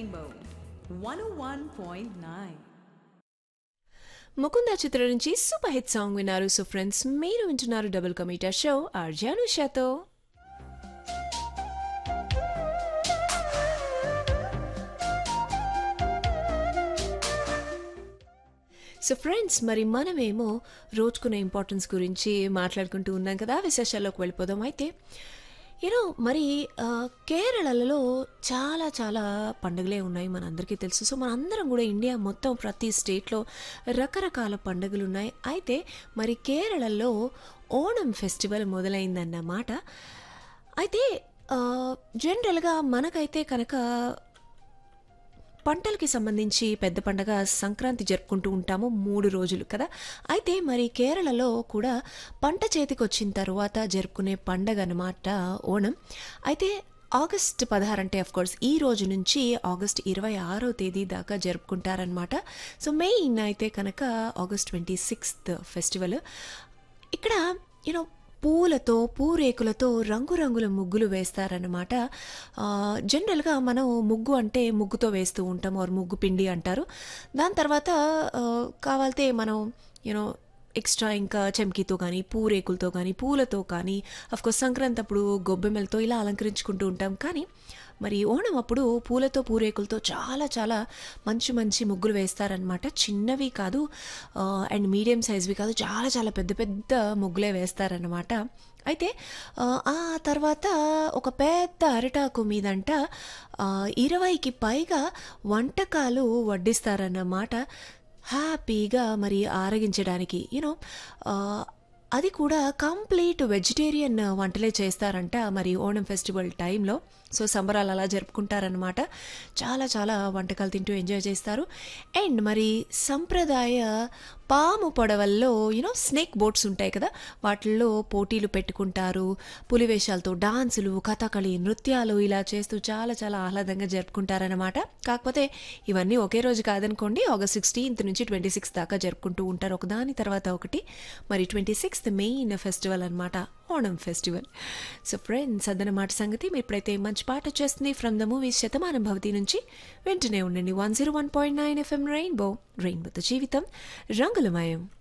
Rainbow 101.9. Mukunda చిత్రం నుంచి super hit song విన్నారు సో ఫ్రెండ్స్ మీరు వింటున్నారు డబుల్ కమీటా షో ఆర్జాను షాతో సో ఫ్రెండ్స్ మరి మనమేమో రోజుకునే ఇంపార్టెన్స్ గురించి మాట్లాడుకుంటూ ఉన్నాం కదా విశేషాల్లోకి వెళ్ళిపోదాం అయితే యూనో మరి ఆ, కేరళలో చాలా చాలా పండుగలే ఉన్నాయి మనందరికీ తెలుసు సో మనందరం కూడా ఇండియా మొత్తం ప్రతి స్టేట్లో రకరకాల పండుగలు ఉన్నాయి అయితే మరి కేరళలో ఓణం ఫెస్టివల్ మొదలైందన్నమాట అయితే ఆ, జనరల్గా మనకైతే కనుక పంటలకి సంబంధించి పెద్ద పండగ సంక్రాంతి జరుపుకుంటూ ఉంటాము మూడు రోజులు కదా అయితే మరి కేరళలో కూడా పంట చేతికి వచ్చిన తర్వాత జరుపుకునే పండగ అన్నమాట ఓణం అయితే ఆగస్ట్ పదహారు అంటే అఫ్ కోర్స్ ఈ రోజు నుంచి ఆగస్ట్ ఇరవై ఆరో తేదీ దాకా జరుపుకుంటారనమాట సో మెయిన్ అయితే కనుక ఆగస్ట్ ట్వంటీ సిక్స్త్ ఫెస్టివల్ ఇక్కడ యూనో పూలతో పూరేకులతో రంగురంగుల ముగ్గులు వేస్తారనమాట జనరల్గా మనం ముగ్గు అంటే ముగ్గుతో వేస్తూ ఉంటాం ఆర్ ముగ్గు పిండి అంటారు దాని తర్వాత ఆ, కావాలితే మనం యూనో ఎక్స్ట్రా ఇంకా చెమ్కీతో కానీ పూరేకులతో కానీ పూలతో కానీ కోర్స్ సంక్రాంతి అప్పుడు గొబ్బెమ్మలతో ఇలా అలంకరించుకుంటూ ఉంటాం కానీ మరి ఓణం అప్పుడు పూలతో పూరేకులతో చాలా చాలా మంచి మంచి ముగ్గులు వేస్తారనమాట చిన్నవి కాదు అండ్ మీడియం సైజ్వి కాదు చాలా చాలా పెద్ద పెద్ద ముగ్గులే వేస్తారనమాట అయితే ఆ, ఆ తర్వాత ఒక పెద్ద అరిటాకు మీదంట ఆ, ఇరవైకి పైగా వంటకాలు వడ్డిస్తారన్నమాట హ్యాపీగా మరి ఆరగించడానికి యూనో అది కూడా కంప్లీట్ వెజిటేరియన్ వంటలే చేస్తారంట మరి ఓణం ఫెస్టివల్ టైంలో సో సంబరాలు అలా జరుపుకుంటారనమాట చాలా చాలా వంటకాలు తింటూ ఎంజాయ్ చేస్తారు అండ్ మరి సంప్రదాయ పాము పొడవల్లో యూనో స్నేక్ బోట్స్ ఉంటాయి కదా వాటిల్లో పోటీలు పెట్టుకుంటారు పులివేషాలతో డాన్సులు కథకళి నృత్యాలు ఇలా చేస్తూ చాలా చాలా ఆహ్లాదంగా జరుపుకుంటారనమాట కాకపోతే ఇవన్నీ ఒకే రోజు కాదనుకోండి ఆగస్ట్ సిక్స్టీన్త్ నుంచి ట్వంటీ సిక్స్త్ దాకా జరుపుకుంటూ ఉంటారు ఒకదాని తర్వాత ఒకటి మరి ట్వంటీ సిక్స్త్ మెయిన్ ఫెస్టివల్ అనమాట ఓణం ఫెస్టివల్ సో ఫ్రెండ్స్ అదనమాట సంగతి మీరు ఇప్పుడైతే మంచి పాట వచ్చేస్తుంది ఫ్రమ్ ద మూవీ శతమానం భవతి నుంచి వెంటనే ఉండండి one zero one point nine FM rainbow రెయిన్బోతో జీవితం రంగులమయం